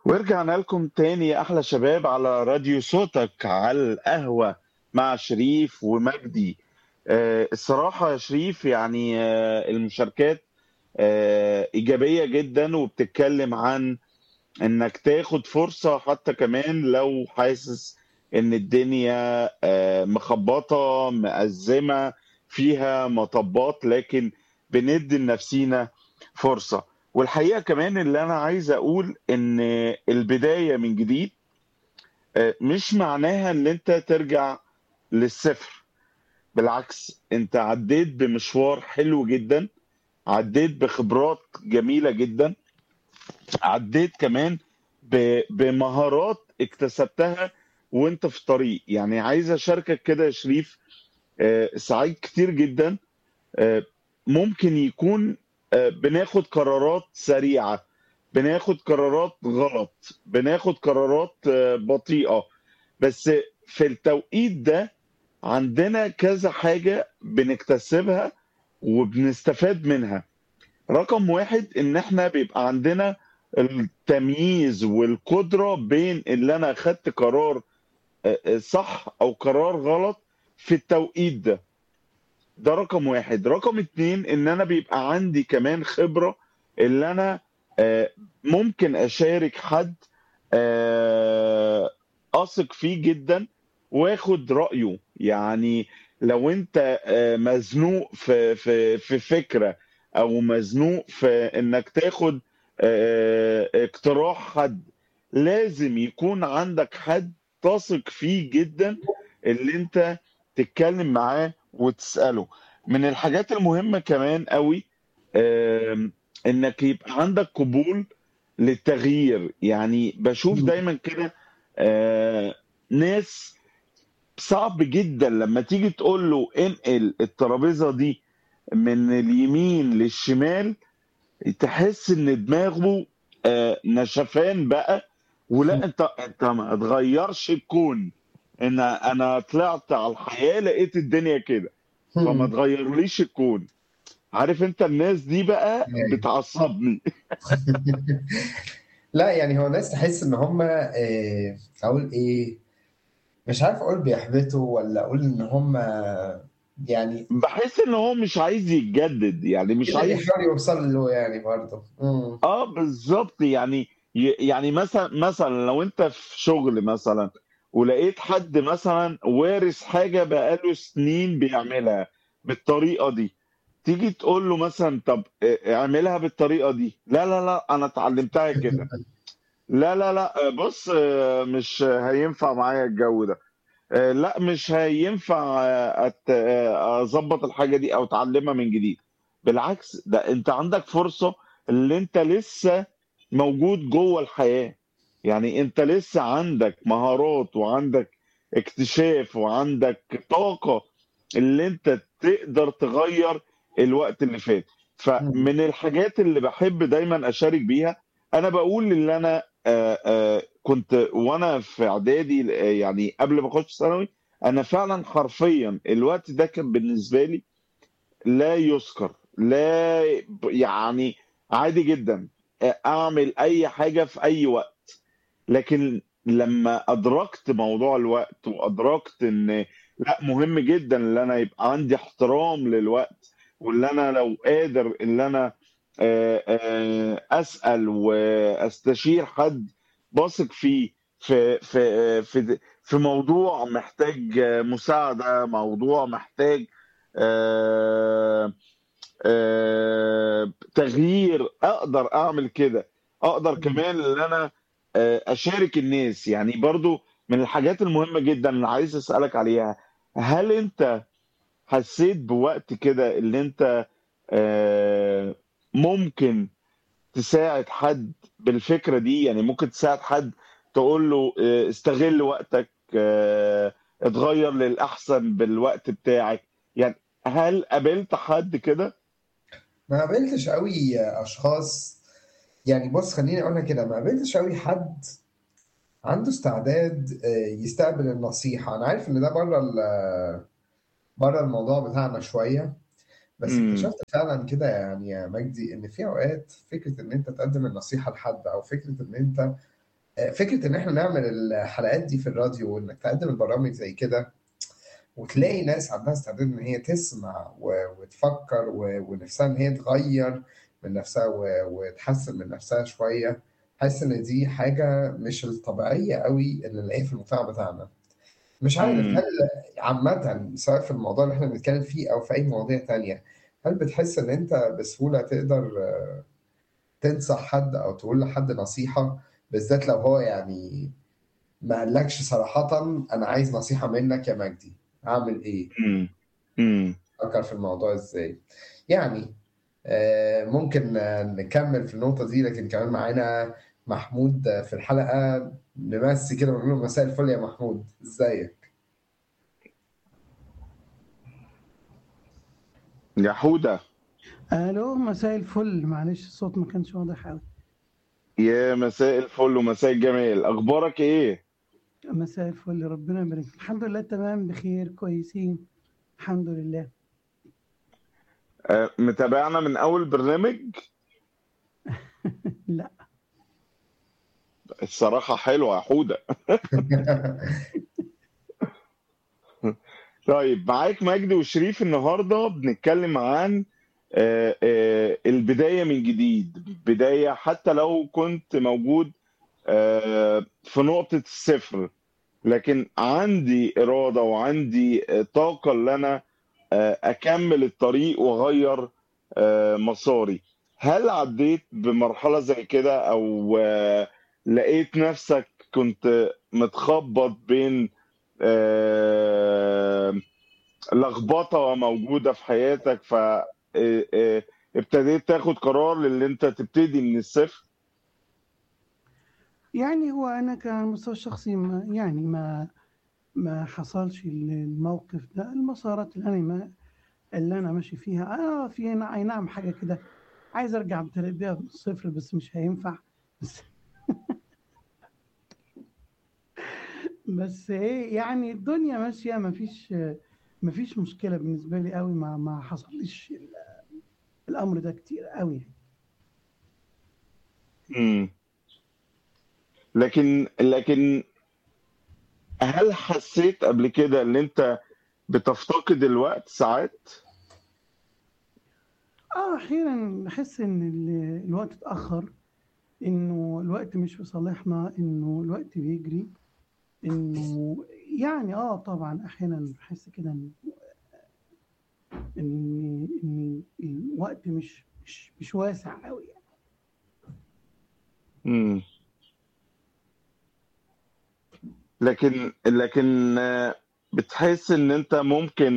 ورجعنا لكم تاني يا احلى شباب على راديو صوتك على القهوة مع شريف ومجدي آه، الصراحة يا شريف يعني آه، المشاركات آه، إيجابية جدا وبتتكلم عن إنك تاخد فرصة حتى كمان لو حاسس إن الدنيا آه، مخبطة مأزمة فيها مطبات لكن بندي لنفسينا فرصة والحقيقة كمان اللي أنا عايز أقول إن البداية من جديد آه، مش معناها إن أنت ترجع للصفر بالعكس أنت عديت بمشوار حلو جدا عديت بخبرات جميلة جدا عديت كمان ب- بمهارات اكتسبتها وانت في طريق يعني عايز اشاركك كده يا شريف آه، ساعات كتير جدا آه، ممكن يكون آه، بناخد قرارات سريعة بناخد قرارات غلط بناخد قرارات آه، بطيئة بس في التوقيت ده عندنا كذا حاجة بنكتسبها وبنستفاد منها رقم واحد ان احنا بيبقى عندنا التمييز والقدرة بين اللي انا اخدت قرار آه، آه، صح او قرار غلط في التوقيت ده ده رقم واحد رقم اتنين ان انا بيبقى عندي كمان خبرة اللي انا آه، ممكن اشارك حد آه، اثق فيه جدا واخد رأيه يعني لو انت آه، مزنوق في في في فكرة او مزنوق في انك تاخد آه، اقتراح حد لازم يكون عندك حد تثق فيه جدا اللي انت تتكلم معاه وتسأله من الحاجات المهمة كمان قوي آم، انك يبقى عندك قبول للتغيير يعني بشوف دايما كده آه، ناس صعب جدا لما تيجي تقول له انقل الترابيزة دي من اليمين للشمال تحس ان دماغه آه، نشفان بقى ولا انت انت ما تغيرش الكون ان انا طلعت على الحياة لقيت الدنيا كده فما تغيرليش الكون عارف انت الناس دي بقى أيوة. بتعصبني لا يعني هو ناس تحس ان هم آه، اقول ايه مش عارف اقول بيحبطوا ولا اقول ان هم يعني بحس ان هو مش عايز يتجدد يعني مش كده عايز بيحاولوا يوصلوا له يعني برضه مم. اه بالظبط يعني ي- يعني مثلا مثلا لو انت في شغل مثلا ولقيت حد مثلا وارث حاجه بقاله سنين بيعملها بالطريقه دي تيجي تقول له مثلا طب اه، اعملها بالطريقه دي لا لا لا انا اتعلمتها كده لا لا لا اه، بص اه، مش هينفع معايا الجو ده اه، لا مش هينفع اه، أت- اه، اظبط الحاجه دي او اتعلمها من جديد بالعكس ده انت عندك فرصه اللي انت لسه موجود جوه الحياه يعني انت لسه عندك مهارات وعندك اكتشاف وعندك طاقه اللي انت تقدر تغير الوقت اللي فات مم. فمن الحاجات اللي بحب دايما اشارك بيها انا بقول اللي انا آه، آه، كنت وانا في اعدادي آه، يعني قبل ما اخش ثانوي انا فعلا حرفيا الوقت ده كان بالنسبه لي لا يذكر لا يعني عادي جدا آه، اعمل اي حاجه في اي وقت لكن لما ادركت موضوع الوقت وادركت ان لا مهم جدا ان انا يبقى عندي احترام للوقت واللي انا لو قادر ان انا آه، آه، اسال واستشير حد بثق فيه في في في في موضوع محتاج مساعده موضوع محتاج آه، آه، تغيير اقدر اعمل كده اقدر كمان ان انا آه، اشارك الناس يعني برضو من الحاجات المهمة جدا اللي عايز اسألك عليها هل انت حسيت بوقت كده اللي انت آه، ممكن تساعد حد بالفكرة دي يعني ممكن تساعد حد تقول له آه، استغل وقتك آه، اتغير للأحسن بالوقت بتاعك يعني هل قابلت حد كده؟ ما قابلتش قوي اشخاص يعني بص خليني اقولها كده ما قابلتش قوي حد عنده استعداد آه، يستقبل النصيحة انا عارف ان ده بره ال- بره الموضوع بتاعنا شوية بس امم اكتشفت فعلا كده يعني يا مجدي ان في اوقات فكرة ان انت تقدم النصيحة لحد او فكرة ان انت آه، فكرة إن إحنا نعمل الحلقات دي في الراديو وإنك تقدم البرامج زي كده وتلاقي ناس عندها استعداد إن هي تسمع و- وتفكر و- ونفسها إن هي تغير من نفسها و- وتحسن من نفسها شوية حاسس إن دي حاجة مش الطبيعية قوي اللي نلاقيها في المجتمع بتاعنا مش عارف امم هل عامة سواء في الموضوع اللي إحنا بنتكلم فيه أو في أي مواضيع تانية هل بتحس إن أنت بسهولة تقدر آه، تنصح حد أو تقول لحد نصيحة بالذات لو هو يعني ما قالكش صراحة أنا عايز نصيحة منك يا مجدي أعمل إيه؟ امم امم أفكر في الموضوع إزاي؟ يعني آه، ممكن آه، نكمل في النقطة دي لكن كمان معانا محمود آه، في الحلقة نمسي كده ونقول له مساء الفل يا محمود إزيك؟ يا حودة الو مساء الفل معلش الصوت ما كانش واضح قوي يا مساء الفل ومساء الجمال اخبارك ايه مساء الفل ربنا يبارك فيك. الحمد لله تمام بخير كويسين الحمد لله آه، متابعنا من اول برنامج لا الصراحة حلوة يا حودة طيب معاك مجدي وشريف النهاردة بنتكلم عن آه، آه، البداية من جديد بداية حتى لو كنت موجود آه، في نقطة الصفر لكن عندي إرادة وعندي آه، طاقة إن أنا آه، أكمل الطريق وأغير آه، مساري هل عديت بمرحلة زي كده أو آه، لقيت نفسك كنت متخبط بين آه، لخبطة موجودة في حياتك ف آه، آه، ابتديت تاخد قرار للي انت تبتدي من الصفر يعني هو انا كان على المستوى الشخصي ما يعني ما ما حصلش الموقف ده المسارات اللي انا ما اللي انا ماشي فيها اه في هنا اي نعم حاجه كده عايز ارجع بيها من الصفر بس مش هينفع بس بس ايه يعني الدنيا ماشيه ما فيش ما فيش مشكله بالنسبه لي قوي ما ما حصليش ال- الامر ده كتير قوي يعني. مم. لكن لكن هل حسيت قبل كده ان انت بتفتقد الوقت ساعات اه احيانا بحس ان ال- الوقت اتاخر انه الوقت مش في صالحنا انه الوقت بيجري انه يعني اه طبعا احيانا بحس كده ان ان ان الوقت مش مش مش واسع قوي يعني. مم. لكن لكن آه، بتحس ان انت ممكن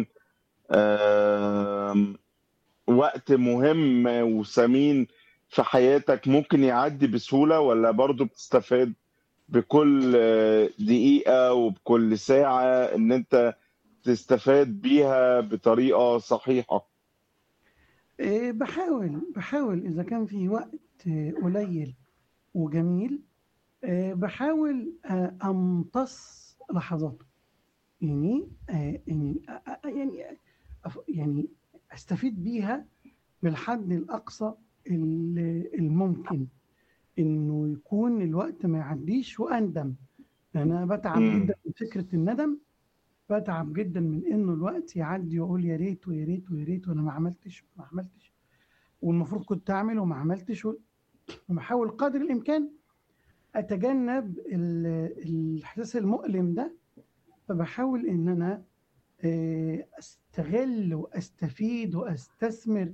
آم، وقت مهم وثمين في حياتك ممكن يعدي بسهولة ولا برضو بتستفاد بكل آه، دقيقة وبكل ساعة ان انت تستفاد بيها بطريقة صحيحة إيه بحاول بحاول اذا كان في وقت آه، قليل وجميل آه، بحاول آه، امتص لحظاته يعني آه، يعني آه، آه، يعني أف- يعني استفيد بيها بالحد الاقصى ال- الممكن انه يكون الوقت ما يعديش واندم انا بتعب مم. جدا من فكره الندم بتعب جدا من انه الوقت يعدي واقول يا ريت ويا ريت ويا ريت وانا ما عملتش ما عملتش والمفروض كنت اعمل وما عملتش و- وبحاول قدر الامكان اتجنب ال- الاحساس المؤلم ده فبحاول ان انا آه، استغل واستفيد واستثمر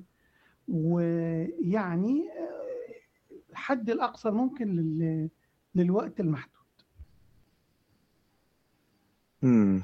ويعني آه، الحد الاقصى الممكن لل- للوقت المحدود مم.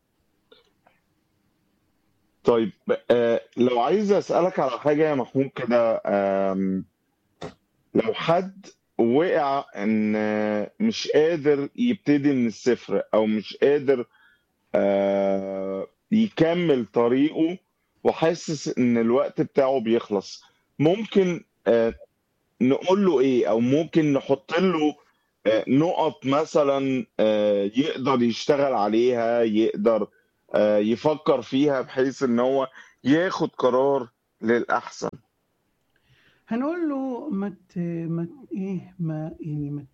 طيب آه، لو عايز أسألك على حاجة يا محمود كده آم، لو حد وقع ان آه، مش قادر يبتدي من الصفر او مش قادر آه، يكمل طريقه وحاسس ان الوقت بتاعه بيخلص ممكن آه، نقول له ايه او ممكن نحط له آه، نقط مثلا آه، يقدر يشتغل عليها يقدر آه، يفكر فيها بحيث ان هو ياخد قرار للأحسن هنقول له ما ت... ما ت- ايه ما يعني ما,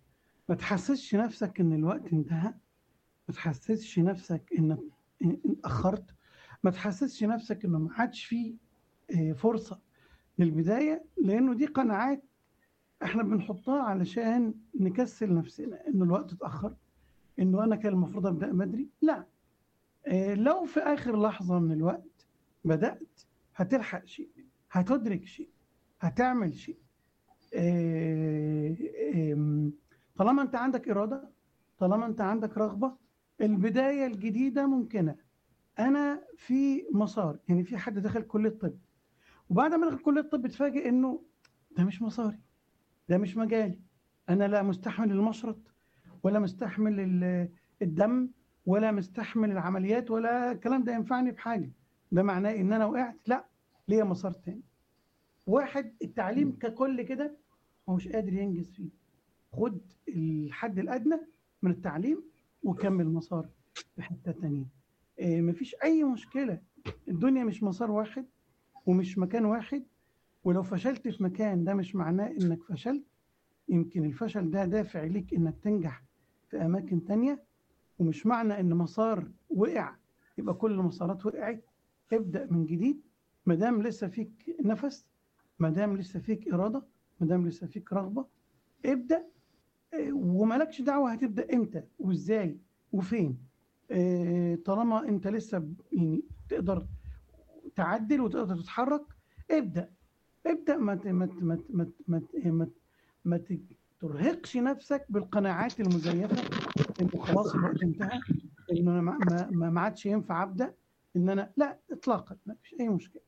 ما تحسسش نفسك ان الوقت انتهى ما تحسسش نفسك انك إن- اتاخرت ما تحسسش نفسك انه ما عادش فيه آه، فرصه للبدايه لانه دي قناعات احنا بنحطها علشان نكسل نفسنا انه الوقت اتاخر انه انا كان المفروض ابدا بدري لا آه، لو في اخر لحظه من الوقت بدات هتلحق شيء هتدرك شيء هتعمل شيء آه، آم، طالما انت عندك اراده طالما انت عندك رغبه البدايه الجديده ممكنه انا في مسار يعني في حد دخل كليه الطب وبعد ما دخل كليه الطب اتفاجئ انه ده مش مساري ده مش مجالي انا لا مستحمل المشرط ولا مستحمل ال- الدم ولا مستحمل العمليات ولا الكلام ده ينفعني بحاجه ده معناه ان انا وقعت لا ليا مسار تاني واحد التعليم ككل كده هو مش قادر ينجز فيه خد الحد الادنى من التعليم وكمل مسار في حته تانية إيه مفيش اي مشكله الدنيا مش مسار واحد ومش مكان واحد ولو فشلت في مكان ده مش معناه انك فشلت يمكن الفشل ده دافع ليك انك تنجح في اماكن تانية ومش معنى ان مسار وقع يبقى كل المسارات وقعت ابدا من جديد ما دام لسه فيك نفس ما دام لسه فيك اراده ما دام لسه فيك رغبه ابدا آه، ومالكش دعوه هتبدا امتى وازاي وفين آه، طالما انت لسه ب- يعني تقدر تعدل وتقدر تتحرك ابدا ابدا ما ت- ما ت- ما ت- ما ت- ما ت- ما ت- ما ت- ترهقش نفسك بالقناعات المزيفه انه خلاص الوقت انتهى انه انا ما- ما ما- ما عادش ينفع ابدا ان انا لا اطلاقا ما فيش اي مشكله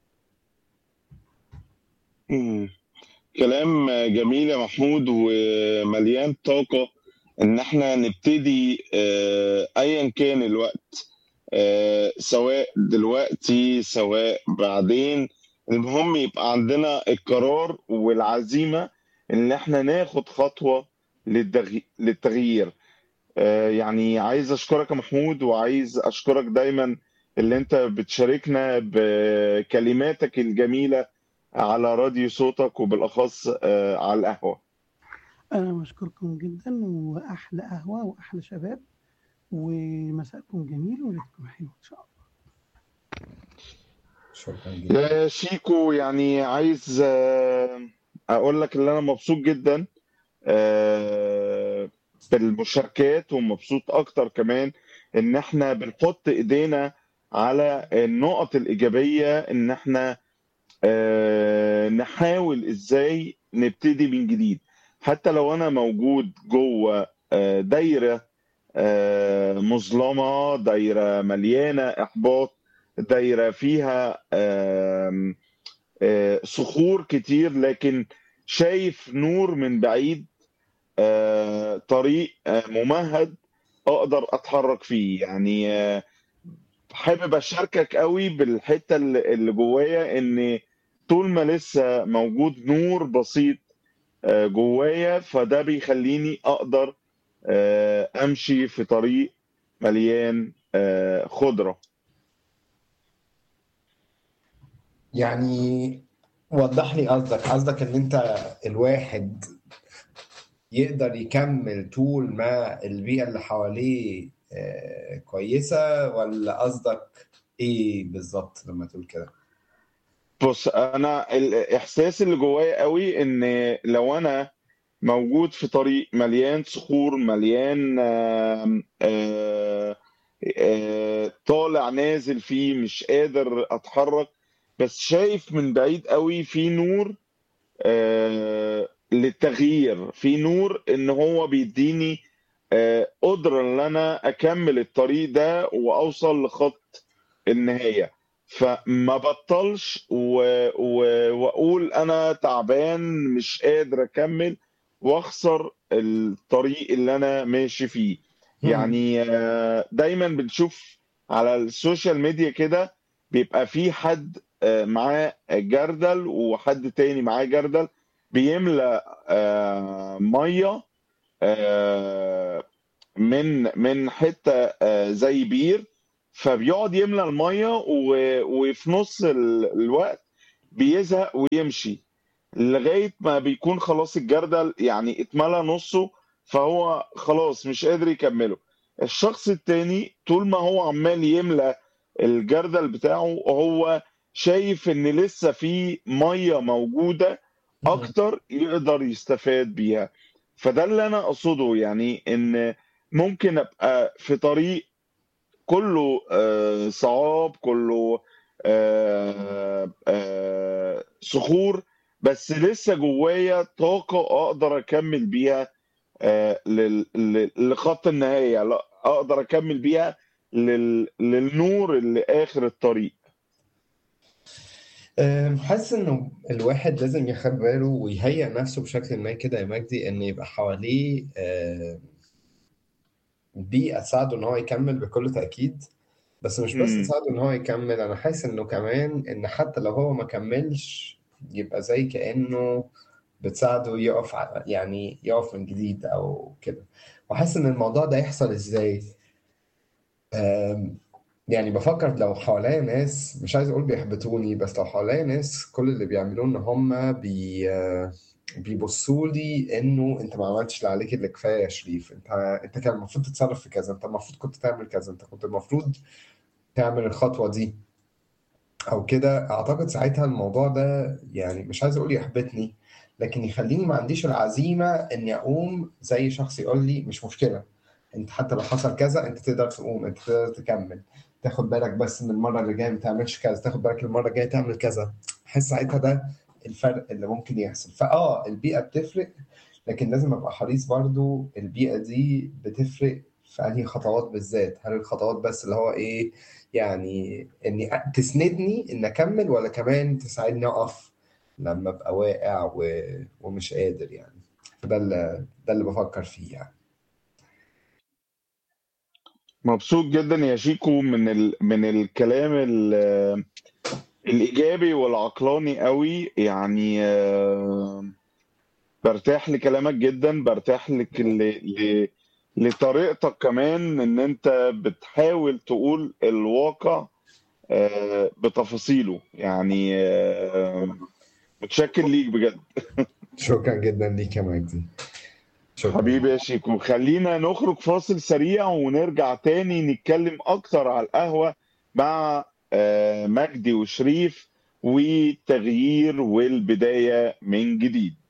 مم. كلام جميل يا محمود ومليان طاقة إن إحنا نبتدي آه، أيا كان الوقت آه، سواء دلوقتي سواء بعدين المهم يبقى عندنا القرار والعزيمة إن إحنا ناخد خطوة للتغي- للتغيير آه، يعني عايز أشكرك يا محمود وعايز أشكرك دايما اللي أنت بتشاركنا بكلماتك الجميلة على راديو صوتك وبالأخص آه، على القهوة انا بشكركم جدا واحلى قهوه واحلى شباب ومساءكم جميل وليلتكم حلوه ان شاء الله شكرا جدا يا شيكو يعني عايز آه، أقول لك إن أنا مبسوط جدا آه، بالمشاركات ومبسوط أكتر كمان إن إحنا بنحط إيدينا على النقط الإيجابية إن إحنا آه، نحاول ازاي نبتدي من جديد حتى لو انا موجود جوه آه، دايره آه، مظلمه دايره مليانه احباط دايره فيها آم، آه، صخور كتير لكن شايف نور من بعيد آه، طريق آه، ممهد اقدر اتحرك فيه يعني آه، حابب اشاركك قوي بالحته اللي اللي جوايا ان طول ما لسه موجود نور بسيط آه، جوايا فده بيخليني اقدر آه، امشي في طريق مليان آه، خضره يعني وضح لي قصدك قصدك ان انت الواحد يقدر يكمل طول ما البيئة اللي حواليه آه، كويسة ولا قصدك ايه بالظبط لما تقول كده بص انا الاحساس اللي جوايا قوي ان لو انا موجود في طريق مليان صخور مليان آم، آه، آه، طالع نازل فيه مش قادر اتحرك بس شايف من بعيد قوي في نور آه، للتغيير في نور ان هو بيديني آه، قدرة ان انا اكمل الطريق ده واوصل لخط النهاية فما بطلش و... و... واقول انا تعبان مش قادر اكمل واخسر الطريق اللي انا ماشي فيه مم. يعني آه، دايما بنشوف على السوشيال ميديا كده بيبقى في حد آه، معاه جردل وحد تاني معاه جردل بيملى آه، ميه آه، من من حته آه، زي بير فبيقعد يملى الميه و- وفي نص ال- الوقت بيزهق ويمشي لغايه ما بيكون خلاص الجردل يعني اتملى نصه فهو خلاص مش قادر يكمله الشخص التاني طول ما هو عمال يملى الجردل بتاعه هو شايف ان لسه في ميه موجوده اكتر يقدر يستفاد بيها فده اللي انا اقصده يعني ان ممكن ابقى في طريق كله آه، صعاب كله آه، آه، صخور بس لسه جوايا طاقة أقدر أكمل بيها آه، لل- لل- لخط النهاية لا أقدر أكمل بيها لل- للنور اللي آخر الطريق أم، حاسس انه الواحد لازم ياخد باله ويهيئ نفسه بشكل ما كده يا مجدي ان يبقى حواليه أم، بيئة تساعده ان هو يكمل بكل تأكيد بس مش بس مم. تساعده ان هو يكمل انا حاسس انه كمان ان حتى لو هو ما كملش يبقى زي كأنه بتساعده يقف ع- يعني يقف من جديد او كده وحاسس ان الموضوع ده يحصل ازاي أم، يعني بفكر لو حواليا ناس مش عايز اقول بيحبطوني بس لو حواليا ناس كل اللي بيعملوه ان هم بي بيبصوا لي انه انت ما عملتش اللي عليك اللي كفايه يا شريف انت انت كان المفروض تتصرف في كذا انت المفروض كنت تعمل كذا انت كنت المفروض تعمل الخطوه دي او كده اعتقد ساعتها الموضوع ده يعني مش عايز اقول يحبطني لكن يخليني ما عنديش العزيمه اني اقوم زي شخص يقول لي مش مشكله انت حتى لو حصل كذا انت تقدر تقوم انت تقدر تكمل تاخد بالك بس ان المره اللي جايه ما تعملش كذا تاخد بالك المره الجايه تعمل كذا احس ساعتها ده الفرق اللي ممكن يحصل فاه البيئه بتفرق لكن لازم ابقى حريص برضو البيئه دي بتفرق في انهي خطوات بالذات هل الخطوات بس اللي هو ايه يعني اني أ- تسندني ان اكمل ولا كمان تساعدني اقف لما ابقى واقع و... ومش قادر يعني فده اللي ده اللي بفكر فيه يعني مبسوط جدا يا شيكو من ال... من الكلام ال... الإيجابي والعقلاني قوي يعني آه، برتاح لكلامك جدا برتاح لك ل... ل... لطريقتك كمان ان انت بتحاول تقول الواقع آه، بتفاصيله يعني آه، متشكر ليك بجد شكرا جدا ليك يا مجدي شكرا حبيبي يا شيكو خلينا نخرج فاصل سريع ونرجع تاني نتكلم اكتر على القهوة مع آه، مجدي وشريف والتغيير والبداية من جديد